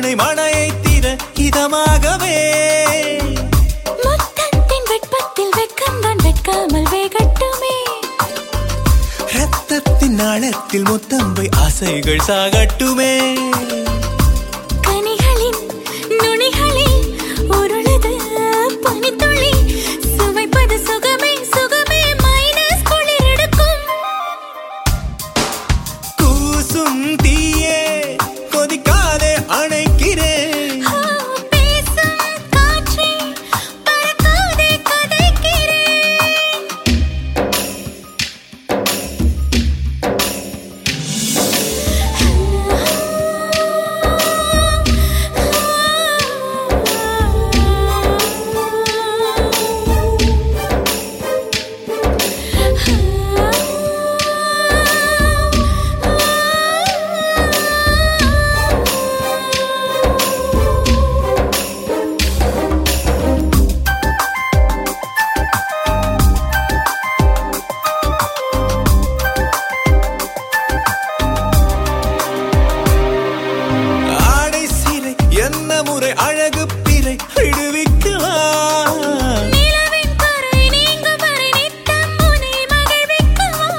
உன்னை மழையை தீர இதமாகவே முத்தத்தின் வெட்பத்தில் வெட்கம்தான் வெட்காமல் வேகட்டுமே ரத்தத்தின் ஆழத்தில் முத்தம்பை ஆசைகள் சாகட்டுமே கனிகளின் நுனிகளில் உருளுது பனித்துளி சுவைப்பது சுகமே சுகமே மைனஸ் குளிர் எடுக்கும் கூசும் தீயே கொதிக்காதே அணைக்கிறேன் ஆ, பேசும் காற்றே பறக்காதே கதைக்கிறேன் ஆடை சிறை என்ன முறை அழகு பிறை விடுவிக்கலாம் நிலவின் கரை நீங்கும் வரை நித்தம் உன்னை மகிழ்விக்கவா?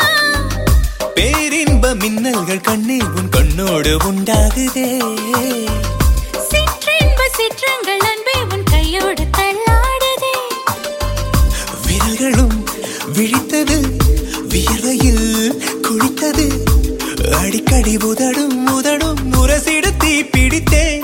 பேரின்ப மின்னல்கள் கண்ணில் உன் கண்ணோடு உண்டாகுதே சிற்றின்ப சிற்றங்கள் அன்பே உன் கையோடு தள்ளாடுதே விரல்களும் விழித்தது வியர்வையில் குளித்தது அடிக்கடி உதடும் உதடும் முரசிட தீ பிடித்தேன்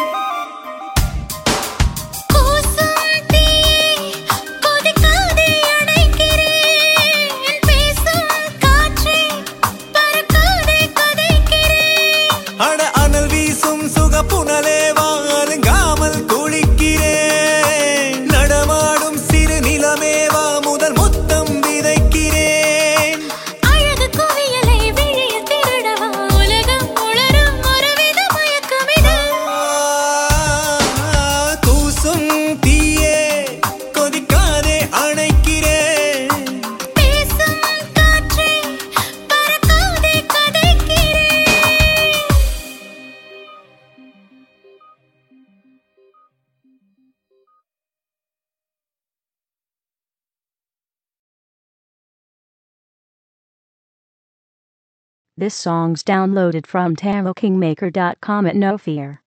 கூசும் தீயே கொதிக்காதே அணைக்கிறேன் பேசும் காற்றே பறக்காதே கதைக்கிறேன் அட அனல் வீசும் சுக புனலே வாருங்காமல் குளிக்கிறேன் நடமாடும் சிறு நிலமேவா முதல் முத்தம் விதைக்கிறேன் அழகு குவியலை விழியில் திருடவா உலகம் உளரும் ஒருவித மயக்கமிது கூசும் தீயே கொதிக்காதே அணைக்கிறேன் பேசும் காற்றே பறக்காதே கதைக்கிறேன் This song's downloaded from TaroKingmaker.com at no fear.